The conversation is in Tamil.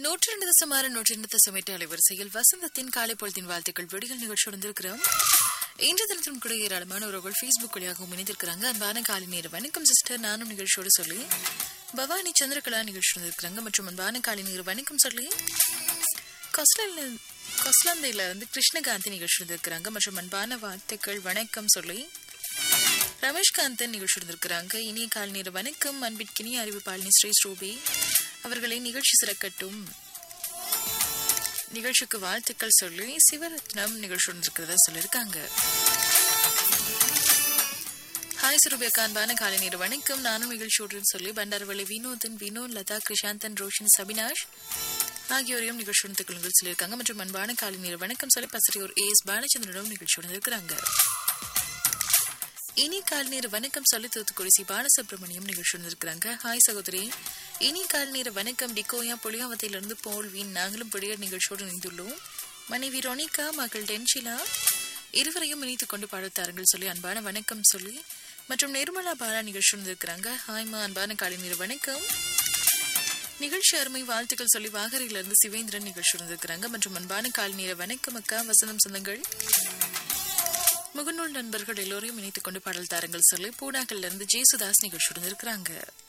நூற்றி ரெண்டு தசம் ஆறு நூற்றி ரெண்டு தசம் எட்டு அலைவரிசையில் வசந்தத்தின் காலை பொழுதின் வாழ்த்துக்கள் விடிகள் நிகழ்ச்சி வந்திருக்கிறோம் இன்று தினத்திலும் கூட ஏராளமான உறவுகள் ஃபேஸ்புக் வழியாகவும் இணைந்திருக்கிறாங்க அன்பான காலை நேரம் வணக்கம் சிஸ்டர் நானும் நிகழ்ச்சியோடு சொல்லி பவானி சந்திரகலா நிகழ்ச்சி வந்திருக்கிறாங்க மற்றும் அன்பான காலை நேரம் வணக்கம் சொல்லி கொஸ்லன்ல கொஸ்லந்தையில வந்து கிருஷ்ணகாந்தி நிகழ்ச்சி வந்திருக்கிறாங்க மற்றும் அன்பான வாழ்த்துக்கள் வணக்கம் சொல்லி ரமேஷ்காந்தன் நிகழ்ச்சி இருந்திருக்கிறாங்க இனிய கால் நேர வணக்கம் அன்பிற்கினி அறிவிப்பாளினி ஸ்ரீ ஸ்ரூபி அவர்களை நிகழ்ச்சி சிறக்கட்டும் நிகழ்ச்சிக்கு வாழ்த்துக்கள் சொல்லி சிவரத்னம் நிகழ்ச்சி இருந்திருக்கிறதா சொல்லியிருக்காங்க ஹாய் சுரூபியக்கா அன்பான காலை நேர வணக்கம் நானும் நிகழ்ச்சியோடு சொல்லி பண்டாரவள்ளி வினோதன் வினோத் லதா கிருஷாந்தன் ரோஷன் சபினாஷ் ஆகியோரையும் நிகழ்ச்சி கொள்ளுங்கள் சொல்லியிருக்காங்க மற்றும் அன்பான காலை நேர வணக்கம் சொல்லி பசரியோர் ஏஸ் பாலச்சந்திரனும் நிகழ்ச்சியோடு இருக்கிறாங்க இனி கால் நேர வணக்கம் சொல்லி தூத்துக்குடி சி பாலசுப்ரமணியம் நிகழ்ச்சி இருக்கிறாங்க ஹாய் சகோதரி இனி கால் நேர வணக்கம் டிகோயா புளியாவத்திலிருந்து போல்வின் நாங்களும் பிடியர் நிகழ்ச்சியோடு இணைந்துள்ளோம் மனைவி ரொனிகா மகள் டென்ஷிலா இருவரையும் இணைத்துக் கொண்டு பாடத்தாருங்கள் சொல்லி அன்பான வணக்கம் சொல்லி மற்றும் நிர்மலா பாலா நிகழ்ச்சி இருக்கிறாங்க ஹாய்மா அன்பான காலை நேர வணக்கம் நிகழ்ச்சி அருமை வாழ்த்துக்கள் சொல்லி வாகரையிலிருந்து சிவேந்திரன் நிகழ்ச்சி இருந்திருக்கிறாங்க மற்றும் அன்பான காலை நேர வணக்கம் அக்கா வசந்தம் சொந்தங்கள் முகநூல் நண்பர்கள் எல்லோரையும் இணைத்துக் கொண்டு பாடல் தாரங்கள் சொல்லி பூனாக்கள்ல இருந்து ஜேசுதாஸ் நிகழ்ச்சியுடன் இருக்கிறாங்க